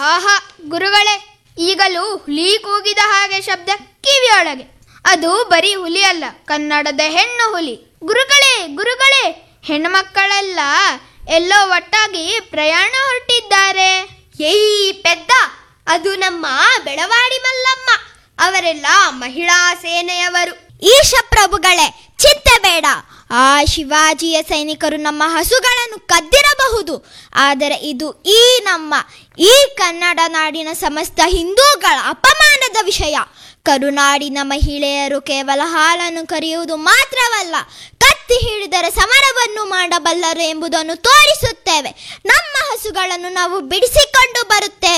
ಆಹಾ ಗುರುಗಳೇ ಈಗಲೂ ಹುಲಿ ಕೂಗಿದ ಹಾಗೆ ಶಬ್ದ ಕಿವಿಯೊಳಗೆ ಅದು ಬರೀ ಹುಲಿ ಅಲ್ಲ ಕನ್ನಡದ ಹೆಣ್ಣು ಹುಲಿ ಗುರುಗಳೇ ಗುರುಗಳೇ ಹೆಣ್ಣು ಮಕ್ಕಳೆಲ್ಲ ಎಲ್ಲೋ ಒಟ್ಟಾಗಿ ಪ್ರಯಾಣ ಹೊರಟಿದ್ದಾರೆ ಏಯ್ ಪೆದ್ದ ಅದು ನಮ್ಮ ಬೆಳವಾಡಿ ಮಲ್ಲಮ್ಮ ಅವರೆಲ್ಲ ಮಹಿಳಾ ಸೇನೆಯವರು ಈಶ ಪ್ರಭುಗಳೇ ಚಿಂತೆ ಬೇಡ ಆ ಶಿವಾಜಿಯ ಸೈನಿಕರು ನಮ್ಮ ಹಸುಗಳನ್ನು ಕದ್ದಿರಬಹುದು ಆದರೆ ಇದು ಈ ನಮ್ಮ ಈ ಕನ್ನಡ ನಾಡಿನ ಸಮಸ್ತ ಹಿಂದೂಗಳ ಅಪಮಾನದ ವಿಷಯ ಕರುನಾಡಿನ ಮಹಿಳೆಯರು ಕೇವಲ ಹಾಲನ್ನು ಕರೆಯುವುದು ಮಾತ್ರವಲ್ಲ ಕತ್ತಿ ಹಿಡಿದರೆ ಸಮರವನ್ನು ಮಾಡಬಲ್ಲರು ಎಂಬುದನ್ನು ತೋರಿಸುತ್ತೇವೆ ನಮ್ಮ ಹಸುಗಳನ್ನು ನಾವು ಬಿಡಿಸಿಕೊಂಡು ಬರುತ್ತೇವೆ